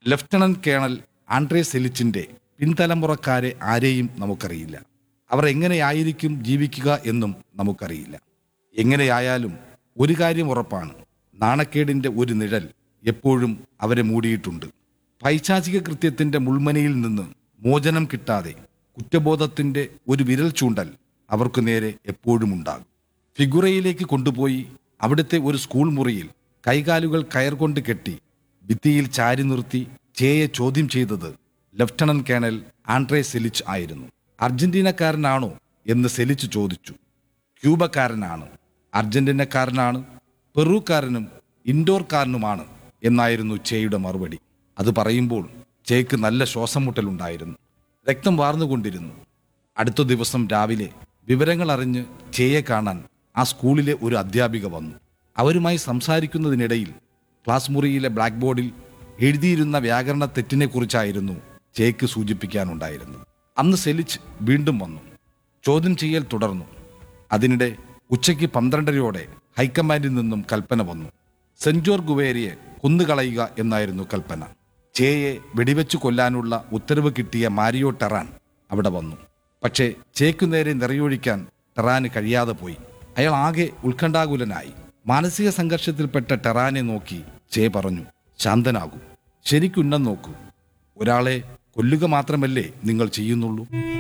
lieutenant colonel Andre സെലിച്ചിന്റെ പിൻതലമുറക്കാരെ ആരെയും നമുക്കറിയില്ല അവർ എങ്ങനെയായിരിക്കും ജീവിക്കുക എന്നും നമുക്കറിയില്ല എങ്ങനെയായാലും ഒരു കാര്യം ഉറപ്പാണ് നാണക്കേടിന്റെ ഒരു നിഴൽ എപ്പോഴും അവരെ മൂടിയിട്ടുണ്ട് പൈശാചിക കൃത്യത്തിന്റെ മുൾമനയിൽ നിന്ന് മോചനം കിട്ടാതെ കുറ്റബോധത്തിന്റെ ഒരു വിരൽ ചൂണ്ടൽ അവർക്ക് നേരെ എപ്പോഴും ഉണ്ടാകും ഫിഗുറയിലേക്ക് കൊണ്ടുപോയി അവിടുത്തെ ഒരു സ്കൂൾ മുറിയിൽ കൈകാലുകൾ കയർ കൊണ്ട് കെട്ടി ഭിത്തിയിൽ ചാരി നിർത്തി ചേയെ ചോദ്യം ചെയ്തത് ലഫ്റ്റനന്റ് കേണൽ ആൻഡ്രേ സെലിച്ച് ആയിരുന്നു അർജന്റീനക്കാരനാണോ എന്ന് സെലിച്ച് ചോദിച്ചു ക്യൂബക്കാരനാണ് അർജന്റീനക്കാരനാണ് പെറുക്കാരനും ഇൻഡോർക്കാരനുമാണ് എന്നായിരുന്നു ചേയുടെ മറുപടി അത് പറയുമ്പോൾ ചേക്ക് നല്ല ശ്വാസം മുട്ടലുണ്ടായിരുന്നു രക്തം വാർന്നുകൊണ്ടിരുന്നു അടുത്ത ദിവസം രാവിലെ വിവരങ്ങൾ അറിഞ്ഞ് ചേയെ കാണാൻ ആ സ്കൂളിലെ ഒരു അധ്യാപിക വന്നു അവരുമായി സംസാരിക്കുന്നതിനിടയിൽ ക്ലാസ് മുറിയിലെ ബ്ലാക്ക് ബോർഡിൽ എഴുതിയിരുന്ന വ്യാകരണ തെറ്റിനെക്കുറിച്ചായിരുന്നു ചേക്ക് സൂചിപ്പിക്കാനുണ്ടായിരുന്നത് അന്ന് സെലിച്ച് വീണ്ടും വന്നു ചോദ്യം ചെയ്യൽ തുടർന്നു അതിനിടെ ഉച്ചയ്ക്ക് പന്ത്രണ്ടരയോടെ ഹൈക്കമാൻഡിൽ നിന്നും കൽപ്പന വന്നു സെഞ്ചോർ ഗുവേരിയെ കൊന്നുകളയുക എന്നായിരുന്നു കൽപ്പന ചേയെ വെടിവെച്ചു കൊല്ലാനുള്ള ഉത്തരവ് കിട്ടിയ മാരിയോ ടെറാൻ അവിടെ വന്നു പക്ഷേ ചേക്കു നേരെ നിറയൊഴിക്കാൻ ടെറാന് കഴിയാതെ പോയി അയാൾ ആകെ ഉത്കണ്ഠാകുലനായി മാനസിക സംഘർഷത്തിൽപ്പെട്ട ടെറാനെ നോക്കി ചേ പറഞ്ഞു ശാന്തനാകൂ ശരിക്കുന്നം നോക്കൂ ഒരാളെ കൊല്ലുക മാത്രമല്ലേ നിങ്ങൾ ചെയ്യുന്നുള്ളൂ